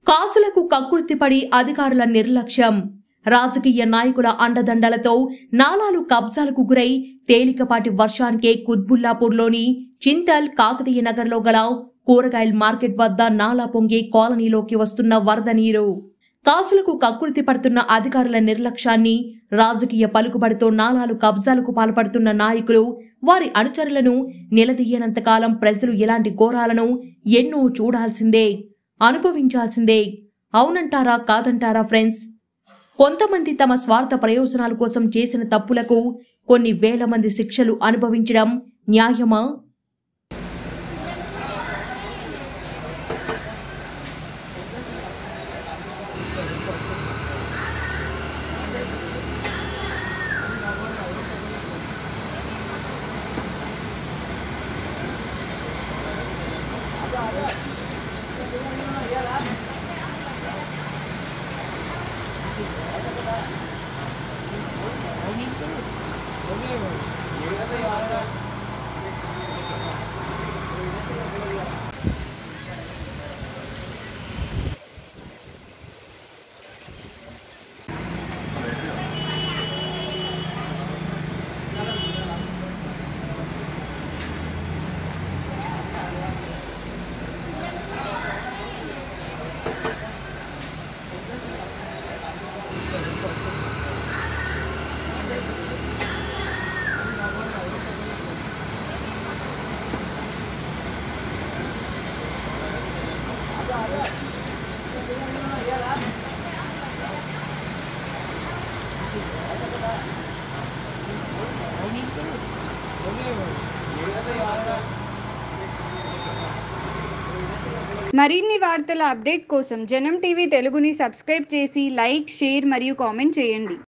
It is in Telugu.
కాసులకు కక్కుర్తిపడి అధికారుల నిర్లక్ష్యం రాజకీయ నాయకుల అండదండలతో నాలాలు కబ్జాలకు గురై తేలికపాటి వర్షానికే కుత్బుల్లాపూర్లోని చింతల్ కాకతీయ నగర్లో గల కూరగాయల మార్కెట్ వద్ద నాలా పొంగే కాలనీలోకి వస్తున్న వరద నీరు కాసులకు కక్కుర్తి పడుతున్న అధికారుల నిర్లక్ష్యాన్ని రాజకీయ పలుకుబడితో నాలాలు కబ్జాలకు పాల్పడుతున్న నాయకులు వారి అనుచరులను నిలదీయనంతకాలం ప్రజలు ఇలాంటి ఘోరాలను ఎన్నో చూడాల్సిందే అనుభవించాల్సిందే అవునంటారా కాదంటారా ఫ్రెండ్స్ కొంతమంది తమ స్వార్థ ప్రయోజనాల కోసం చేసిన తప్పులకు కొన్ని వేల మంది శిక్షలు అనుభవించడం న్యాయమా మరిన్ని వార్తల అప్డేట్ కోసం జనం టీవీ తెలుగుని సబ్స్క్రైబ్ చేసి లైక్ షేర్ మరియు కామెంట్ చేయండి